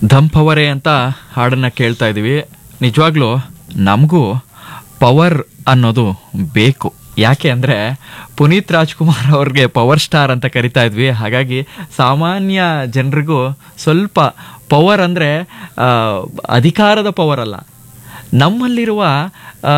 ಧಮ್ ಪವರೇ ಅಂತ ಹಾಡನ್ನು ಕೇಳ್ತಾ ಇದ್ದೀವಿ ನಿಜವಾಗ್ಲೂ ನಮಗೂ ಪವರ್ ಅನ್ನೋದು ಬೇಕು ಯಾಕೆ ಅಂದರೆ ಪುನೀತ್ ರಾಜ್ಕುಮಾರ್ ಅವ್ರಿಗೆ ಪವರ್ ಸ್ಟಾರ್ ಅಂತ ಕರಿತಾ ಇದ್ವಿ ಹಾಗಾಗಿ ಸಾಮಾನ್ಯ ಜನರಿಗೂ ಸ್ವಲ್ಪ ಪವರ್ ಅಂದರೆ ಅಧಿಕಾರದ ಪವರ್ ಅಲ್ಲ ನಮ್ಮಲ್ಲಿರುವ ಆ,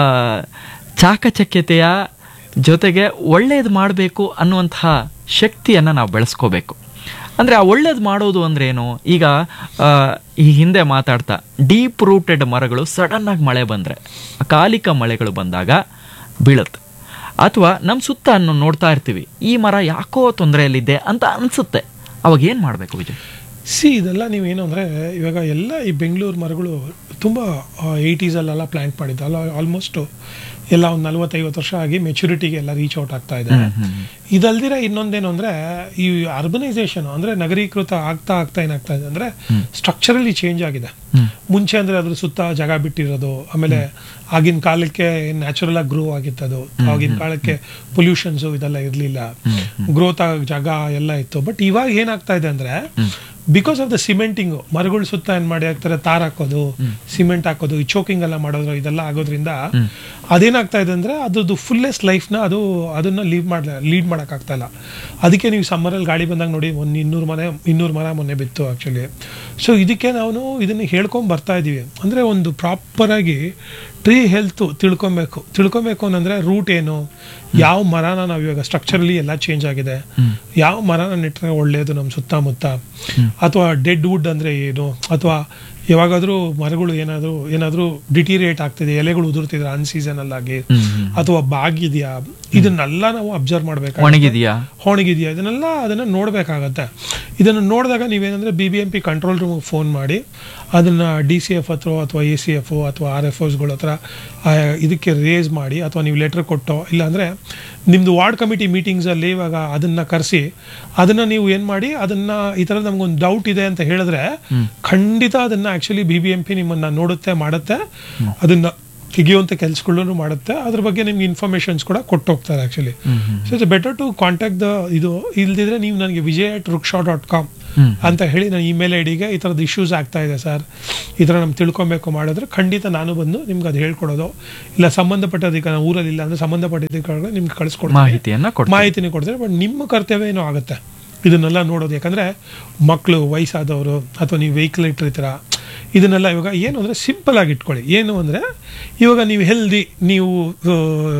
ಚಾಕಚಕ್ಯತೆಯ ಜೊತೆಗೆ ಒಳ್ಳೇದು ಮಾಡಬೇಕು ಅನ್ನುವಂತಹ ಶಕ್ತಿಯನ್ನು ನಾವು ಬೆಳೆಸ್ಕೋಬೇಕು ಅಂದರೆ ಆ ಒಳ್ಳೇದು ಮಾಡೋದು ಅಂದ್ರೆ ಏನು ಈಗ ಆ, ಈ ಹಿಂದೆ ಮಾತಾಡ್ತಾ ಡೀಪ್ ರೂಟೆಡ್ ಮರಗಳು ಸಡನ್ನಾಗಿ ಮಳೆ ಬಂದರೆ ಅಕಾಲಿಕ ಮಳೆಗಳು ಬಂದಾಗ ಬೀಳುತ್ತೆ ಅಥವಾ ನಮ್ಮ ಸುತ್ತ ಅನ್ನು ನೋಡ್ತಾ ಇರ್ತೀವಿ ಈ ಮರ ಯಾಕೋ ತೊಂದರೆಯಲ್ಲಿದೆ ಅಂತ ಅನಿಸುತ್ತೆ ಅವಾಗ ಏನು ಮಾಡಬೇಕು ವಿಜಯ್ ಸಿ ಇದೆಲ್ಲ ನೀವೇನು ಅಂದರೆ ಇವಾಗ ಎಲ್ಲ ಈ ಬೆಂಗಳೂರು ಮರಗಳು ತುಂಬ ಏಯ್ಟೀಸಲ್ಲೆಲ್ಲ ಪ್ಲ್ಯಾಂಟ್ ಮಾಡಿದ್ದು ಅಲ್ಲ ಆಲ್ಮೋಸ್ಟು ಎಲ್ಲ ಒಂದು ನಲ್ವತ್ತೈವತ್ತು ವರ್ಷ ಆಗಿ ಮೆಚುರಿಟಿಗೆ ಎಲ್ಲ ರೀಚ್ ಔಟ್ ಆಗ್ತಾ ಇದೆ ಇದಲ್ದಿರ ಇನ್ನೊಂದೇನು ಅಂದರೆ ಈ ಅರ್ಬನೈಸೇಷನ್ ಅಂದರೆ ನಗರೀಕೃತ ಆಗ್ತಾ ಆಗ್ತಾ ಏನಾಗ್ತಾ ಇದೆ ಅಂದರೆ ಸ್ಟ್ರಕ್ಚರಲಿ ಚೇಂಜ್ ಆಗಿದೆ ಮುಂಚೆ ಅಂದರೆ ಅದ್ರ ಸುತ್ತ ಜಾಗ ಬಿಟ್ಟಿರೋದು ಆಮೇಲೆ ಆಗಿನ ಕಾಲಕ್ಕೆ ನ್ಯಾಚುರಲ್ ಆಗಿ ಗ್ರೋ ಆಗಿತ್ತದು ಆಗಿನ ಕಾಲಕ್ಕೆ ಪೊಲ್ಯೂಷನ್ಸು ಇದೆಲ್ಲ ಇರಲಿಲ್ಲ ಗ್ರೋತ್ ಆಗ ಜಾಗ ಎಲ್ಲ ಇತ್ತು ಬಟ್ ಇವಾಗ ಏನಾಗ್ತಾ ಇದೆ ಅಂದರೆ ಬಿಕಾಸ್ ಆಫ್ ದ ಸಿಮೆಂಟಿಂಗು ಮರಗಳ ಸುತ್ತ ಏನು ಮಾಡಿ ಹಾಕ್ತಾರೆ ತಾರ್ ಹಾಕೋದು ಸಿಮೆಂಟ್ ಹಾಕೋದು ಈ ಚೋಕಿಂಗ್ ಎಲ್ಲ ಮಾಡೋದು ಇದೆಲ್ಲ ಆಗೋದ್ರಿಂದ ಅದೇನಾಗ್ತಾ ಇದೆ ಅಂದರೆ ಅದ್ರದ್ದು ಫುಲ್ಲೆಸ್ಟ್ ಲೈಫ್ನ ಅದು ಅದನ್ನ ಲೀವ್ ಮಾಡ ಲೀಡ್ ಮಾಡೋಕ್ಕಾಗ್ತಾ ಇಲ್ಲ ಅದಕ್ಕೆ ನೀವು ಸಮ್ಮರಲ್ಲಿ ಗಾಳಿ ಬಂದಾಗ ನೋಡಿ ಒಂದು ಇನ್ನೂರು ಮನೆ ಇನ್ನೂರು ಮರ ಮೊನ್ನೆ ಬಿತ್ತು ಆ್ಯಕ್ಚುಲಿ ಸೊ ಇದಕ್ಕೆ ನಾವು ಇದನ್ನು ಹೇಳ್ಕೊಂಡು ಬರ್ತಾ ಇದ್ದೀವಿ ಅಂದರೆ ಒಂದು ಪ್ರಾಪರಾಗಿ ಟ್ರೀ ಹೆಲ್ತು ತಿಳ್ಕೊಬೇಕು ತಿಳ್ಕೊಬೇಕು ಅನ್ನಂದ್ರೆ ರೂಟ್ ಏನು ಯಾವ ಮರನ ನಾವು ಇವಾಗ ಸ್ಟ್ರಕ್ಚರಲಿ ಎಲ್ಲ ಚೇಂಜ್ ಆಗಿದೆ ಯಾವ ಮರನ ನೆಟ್ಟರೆ ಒಳ್ಳೆಯದು ನಮ್ಮ ಸುತ್ತಮುತ್ತ ಅಥವಾ ಡೆಡ್ ವುಡ್ ಅಂದರೆ ಏನು ಅಥವಾ ಯಾವಾಗಾದರೂ ಮರಗಳು ಏನಾದರೂ ಏನಾದರೂ ಡಿಟೀರಿಯೇಟ್ ಆಗ್ತಿದೆ ಎಲೆಗಳು ಉದುರ್ತಿದ್ರೆ ಅನ್ ಸೀಸನಲ್ಲಾಗಿ ಅಥವಾ ಬಾಗಿದೆಯಾ ಇದನ್ನೆಲ್ಲ ನಾವು ಅಬ್ಸರ್ವ್ ಮಾಡಬೇಕು ಒಣಗಿದೆಯಾ ಹೊಣಗಿದೆಯಾ ಇದನ್ನೆಲ್ಲ ಅದನ್ನು ನೋಡಬೇಕಾಗತ್ತೆ ಇದನ್ನು ನೋಡಿದಾಗ ನೀವೇನಂದರೆ B B M P control ರೂಮಿಗೆ ಫೋನ್ ಮಾಡಿ ಅದನ್ನು ಡಿ ಸಿ ಎಫ್ ಹತ್ರ ಅಥವಾ ಎ ಸಿ ಎಫ್ ಅಥವಾ ಆರ್ ಎಫ್ ಓಸ್ಗಳ ಹತ್ರ ಆ, ಇದಕ್ಕೆ ರೇಸ್ ಮಾಡಿ ಅಥವಾ ನೀವು ಲೆಟ್ರ್ ಕೊಟ್ಟೋ ಇಲ್ಲಾಂದರೆ ನಿಮ್ಮದು ವಾರ್ಡ್ ಕಮಿಟಿ ಮೀಟಿಂಗ್ಸಲ್ಲಿ ಇವಾಗ ಅದನ್ನು ಕರೆಸಿ ಅದನ್ನು ನೀವು ಏನು ಮಾಡಿ ಅದನ್ನು ಈ ಥರ ನಮಗೊಂದು ಡೌಟ್ ಇದೆ ಅಂತ ಹೇಳಿದ್ರೆ ಖಂಡಿತ ಅದನ್ನು actually B B M P ನಿಮ್ಮನ್ನು ನೋಡುತ್ತೆ ಮಾಡುತ್ತೆ ಅದನ್ನು ತೆಗೆಯುವಂಥ ಕೆಲಸಗಳನ್ನು ಮಾಡುತ್ತೆ ಅದ್ರ ಬಗ್ಗೆ ನಿಮ್ಗೆ ಇನ್ಫಾರ್ಮೇಷನ್ಸ್ ಕೂಡ ಕೊಟ್ಟು ಹೋಗ್ತಾರೆ actually so it's better to contact the ಇದು ಇಲ್ದಿದ್ರೆ ನೀವು ನನಗೆ Vijay at Ruksha dot com ಅಂತ ಹೇಳಿ ನನ್ನ ಇಮೇಲ್ ಐ ಡಿಗೆ ಈ ಥರದ್ದು ಇಶ್ಯೂಸ್ ಆಗ್ತಾ ಇದೆ ಸರ್ ಈ ಥರ ನಮ್ಗೆ ತಿಳ್ಕೊಬೇಕು ಮಾಡಿದ್ರೆ ಖಂಡಿತ ನಾನು ಬಂದು ನಿಮ್ಗೆ ಅದು ಹೇಳ್ಕೊಡೋದು ಇಲ್ಲ ಸಂಬಂಧಪಟ್ಟ ಅಧಿಕಾರ ಊರಲ್ಲಿ ಇಲ್ಲ ಅಂದ್ರೆ ಸಂಬಂಧಪಟ್ಟ ಅಧಿಕಾರಿಗಳು ನಿಮ್ಗೆ ಕಳಿಸ್ಕೊಡ್ತೀನಿ ಮಾಹಿತಿಯನ್ನ ಕೊಡ್ತೀವಿ. ಮಾಹಿತಿನೇ ಕೊಡ್ತಾರೆ ಬಟ್ ನಿಮ್ಮ ಕರ್ತವ್ಯ ಏನೋ ಆಗುತ್ತೆ ಇದನ್ನೆಲ್ಲ ನೋಡೋದು ಯಾಕಂದರೆ ಮಕ್ಕಳು ವಯಸ್ಸಾದವರು ಅಥವಾ ನೀವು ವೆಹಿಕಲ್ ಇಟ್ಟಿರ್ತೀರ ಇದನ್ನೆಲ್ಲ ಇವಾಗ ಏನು ಅಂದರೆ ಸಿಂಪಲ್ ಆಗಿ ಇಟ್ಕೊಳ್ಳಿ ಏನು ಅಂದರೆ ಇವಾಗ ನೀವು ಹೆಲ್ದಿ ನೀವು ಆ,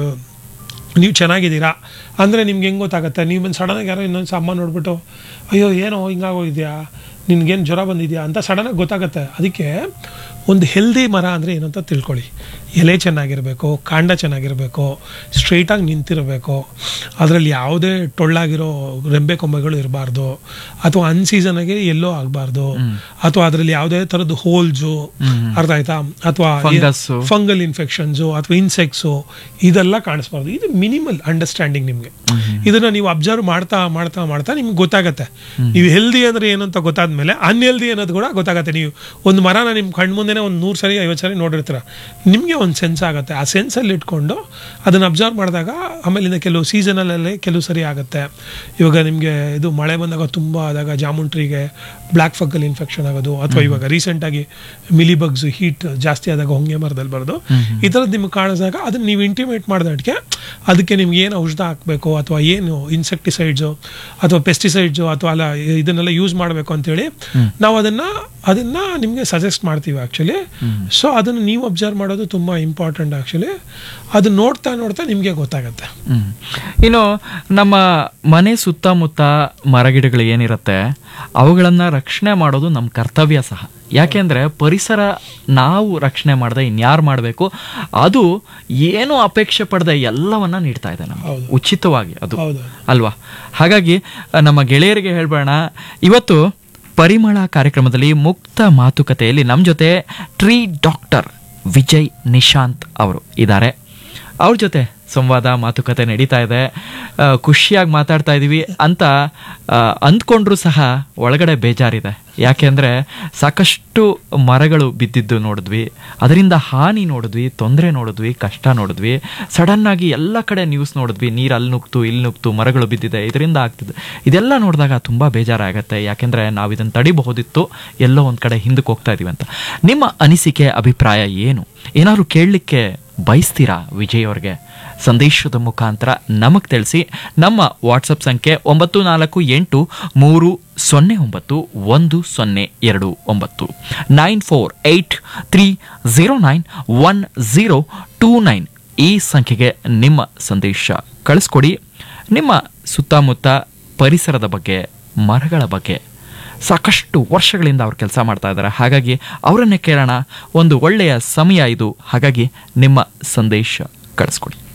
ನೀವು ಚೆನ್ನಾಗಿದ್ದೀರಾ ಅಂದರೆ ನಿಮ್ಗೆ ಹೆಂಗೆ ಗೊತ್ತಾಗುತ್ತೆ ನೀವು ಬಂದು ಸಡನ್ನಾಗಿ ಯಾರೋ ಇನ್ನೊಂದು ಸಾಮಾನು ನೋಡ್ಬಿಟ್ಟು ಅಯ್ಯೋ ಏನೋ ಹಿಂಗಾಗೋಗಿದೆಯಾ ನಿನ್ಗೇನು ಜ್ವರ ಬಂದಿದೆಯಾ ಅಂತ ಸಡನ್ನಾಗಿ ಗೊತ್ತಾಗುತ್ತೆ ಅದಕ್ಕೆ ಒಂದು ಹೆಲ್ದಿ ಮರ ಅಂದರೆ ಏನಂತ ತಿಳ್ಕೊಳ್ಳಿ ಎಲೆ ಚೆನ್ನಾಗಿರಬೇಕು ಕಾಂಡ ಚೆನ್ನಾಗಿರಬೇಕು ಸ್ಟ್ರೈಟಾಗಿ ನಿಂತಿರಬೇಕು ಅದರಲ್ಲಿ ಯಾವುದೇ ಟೊಳ್ಳಾಗಿರೋ ರೆಂಬೆ ಕೊಂಬೆಗಳು ಇರಬಾರ್ದು ಅಥವಾ ಅನ್ಸೀಸನ್ಗೆ ಎಲ್ಲೋ ಆಗಬಾರ್ದು ಅಥವಾ ಅದರಲ್ಲಿ ಯಾವುದೇ ಥರದ್ದು ಹೋಲ್ಸು ಅರ್ಥ ಆಯ್ತಾ ಅಥವಾ Fungus. ಫಂಗಲ್ ಇನ್ಫೆಕ್ಷನ್ಸು ಅಥವಾ ಇನ್ಸೆಕ್ಟ್ಸು ಇದೆಲ್ಲ ಕಾಣಿಸ್ಬಾರ್ದು ಇದು ಮಿನಿಮಲ್ ಅಂಡರ್ಸ್ಟ್ಯಾಂಡಿಂಗ್ ನಿಮಗೆ ಇದನ್ನ ನೀವು ಅಬ್ಸರ್ವ್ ಮಾಡ್ತಾ ಮಾಡ್ತಾ ಮಾಡ್ತಾ ನಿಮ್ಗೆ ಗೊತ್ತಾಗತ್ತೆ ನೀವು ಹೆಲ್ದಿ ಅಂದ್ರೆ ಏನು ಅಂತ ಗೊತ್ತಾದ್ಮೇಲೆ ಅನ್ಹೆಲ್ದಿ ಅನ್ನೋದು ಕೂಡ ಗೊತ್ತಾಗತ್ತೆ ನೀವು ಒಂದು ಮರನ ನಿಮ್ಮ ಕಣ್ಣು ಮುಂದೆನೇ ಒಂದು ನೂರು ಸರಿ ಐವತ್ತು ಸರಿ ನೋಡಿರ್ತೀರ ನಿಮಗೆ ಒಂದು ಸೆನ್ಸ್ ಆಗುತ್ತೆ ಆ ಸೆನ್ಸಲ್ಲಿ ಇಟ್ಕೊಂಡು ಅದನ್ನ ಅಬ್ಸರ್ವ್ ಮಾಡಿದಾಗ ಆಮೇಲಿಂದ ಕೆಲವು ಸೀಸನಲ್ಲೇ ಕೆಲವು ಸರಿ ಆಗುತ್ತೆ ಇವಾಗ ನಿಮಗೆ ಇದು ಮಳೆ ಬಂದಾಗ ತುಂಬ ಆದಾಗ ಜಾಮೂನ್ ಟ್ರೀಗೆ ಬ್ಲ್ಯಾಕ್ ಫಂಗಲ್ ಇನ್ಫೆಕ್ಷನ್ ಆಗೋದು ಅಥವಾ ಇವಾಗ ರೀಸೆಂಟಾಗಿ ಮಿಲಿ ಬಗ್ಸ್ ಹೀಟ್ ಜಾಸ್ತಿ ಆದಾಗ ಹೊಂಗೆ ಮರದಲ್ಲಿ ಬರೋದು ಈ ಥರದ್ದು ನಿಮ್ಗೆ ಕಾಣಿಸಿದಾಗ ಅದನ್ನ ನೀವು ಇಂಟಿಮೇಟ್ ಮಾಡಿದಕ್ಕೆ ಅದಕ್ಕೆ ನಿಮ್ಗೆ ಏನು ಔಷಧ ಹಾಕಬೇಕು ಅಥವಾ ಏನು ಇನ್ಸೆಕ್ಟಿಸೈಡ್ಸು ಅಥವಾ ಪೆಸ್ಟಿಸೈಡ್ಸು ಅಥವಾ ಅಲ್ಲ ಇದನ್ನೆಲ್ಲ ಯೂಸ್ ಮಾಡಬೇಕು ಅಂತೇಳಿ ನಾವು ಅದನ್ನ ಅದನ್ನ ನಿಮಗೆ ಸಜೆಸ್ಟ್ ಮಾಡ್ತೀವಿ ಆ್ಯಕ್ಚುಲಿ ಸೊ ಅದನ್ನು ನೀವು ಅಬ್ಸರ್ವ್ ಮಾಡೋದು ತುಂಬ ಇಂಪಾರ್ಟೆಂಟ್ ಆ್ಯಕ್ಚುಲಿ ಅದು ನೋಡ್ತಾ ನೋಡ್ತಾ ನಿಮಗೆ ಗೊತ್ತಾಗುತ್ತೆ ಹ್ಮ್. ಇನ್ನು ನಮ್ಮ ಮನೆ ಸುತ್ತಮುತ್ತ ಮರಗಿಡಗಳು ಏನಿರುತ್ತೆ ಅವುಗಳನ್ನ ರಕ್ಷಣೆ ಮಾಡೋದು ನಮ್ಮ ಕರ್ತವ್ಯ ಸಹ ಯಾಕೆಂದ್ರೆ ಪರಿಸರ ನಾವು ರಕ್ಷಣೆ ಮಾಡದೆ ಇನ್ಯಾರು ಮಾಡಬೇಕು ಅದು ಏನು ಅಪೇಕ್ಷೆ ಪಡದೆ ಎಲ್ಲವನ್ನ ನೀಡ್ತಾ ಇದೆ ನಮ್ಗೆ ಹೌದು. ಉಚಿತವಾಗಿ ಅದು ಹೌದು ಅಲ್ವಾ ಹಾಗಾಗಿ ಆ, ನಮ್ಮ ಗೆಳೆಯರಿಗೆ ಹೇಳ್ಬೇಡ ಇವತ್ತು ಪರಿಮಳ ಕಾರ್ಯಕ್ರಮದಲ್ಲಿ ಮುಕ್ತ ಮಾತುಕತೆಯಲ್ಲಿ ನಮ್ಮ ಜೊತೆ ಟ್ರೀ ಡಾಕ್ಟರ್ ವಿಜಯ್ ನಿಶಾಂತ್ ಅವರು ಇದ್ದಾರೆ ಅವ್ರ ಜೊತೆ ಸಂವಾದ ಮಾತುಕತೆ ನಡೀತಾ ಇದೆ ಆ, ಖುಷಿಯಾಗಿ ಮಾತಾಡ್ತಾ ಇದೀವಿ ಅಂತ ಆ, ಅಂದ್ಕೊಂಡ್ರು ಸಹ ಒಳಗಡೆ ಬೇಜಾರಿದೆ ಯಾಕೆಂದ್ರೆ ಸಾಕಷ್ಟು ಮರಗಳು ಬಿದ್ದಿದ್ದು ನೋಡಿದ್ವಿ ಅದರಿಂದ ಹಾನಿ ನೋಡಿದ್ವಿ ತೊಂದರೆ ನೋಡಿದ್ವಿ ಕಷ್ಟ ನೋಡಿದ್ವಿ ಸಡನ್ ಆಗಿ ಎಲ್ಲ ಕಡೆ ನ್ಯೂಸ್ ನೋಡಿದ್ವಿ ನೀರು ಅಲ್ಲಿ ನುಗ್ತು ಇಲ್ಲಿ ನುಗ್ತು ಮರಗಳು ಬಿದ್ದಿದೆ ಇದರಿಂದ ಆಗ್ತಿದೆ ಇದೆಲ್ಲ ನೋಡಿದಾಗ ತುಂಬಾ ಬೇಜಾರಾಗತ್ತೆ ಯಾಕೆಂದ್ರೆ ನಾವು ಇದನ್ನು ತಡಿಬಹುದಿತ್ತು ಎಲ್ಲೋ ಒಂದ್ ಕಡೆ ಹಿಂದಕ್ಕೆ ಹೋಗ್ತಾ ಇದೀವಿ ಅಂತ ನಿಮ್ಮ ಅನಿಸಿಕೆ ಅಭಿಪ್ರಾಯ ಏನು ಏನಾದ್ರು ಕೇಳಲಿಕ್ಕೆ ಬಯಸ್ತೀರಾ ವಿಜಯ್ ಅವ್ರಿಗೆ ಸಂದೇಶದ ಮುಖಾಂತರ ನಮಗೆ ತಿಳಿಸಿ ನಮ್ಮ ವಾಟ್ಸಪ್ ಸಂಖ್ಯೆ ಒಂಬತ್ತು ನಾಲ್ಕು ಎಂಟು ಮೂರು ಸೊನ್ನೆ ಒಂಬತ್ತು ಒಂದು ಸೊನ್ನೆ ಎರಡು ಒಂಬತ್ತು nine four eight three zero nine one zero two nine ಈ ಸಂಖ್ಯೆಗೆ ನಿಮ್ಮ ಸಂದೇಶ ಕಳಿಸ್ಕೊಡಿ ನಿಮ್ಮ ಸುತ್ತಮುತ್ತ ಪರಿಸರದ ಬಗ್ಗೆ ಮರಗಳ ಬಗ್ಗೆ ಸಾಕಷ್ಟು ವರ್ಷಗಳಿಂದ ಅವ್ರು ಕೆಲಸ ಮಾಡ್ತಾ ಇದ್ದಾರೆ ಹಾಗಾಗಿ ಅವರನ್ನೇ ಕೇಳೋಣ ಒಂದು ಒಳ್ಳೆಯ ಸಮಯ ಇದು ಹಾಗಾಗಿ ನಿಮ್ಮ ಸಂದೇಶ ಕಳಿಸ್ಕೊಡಿ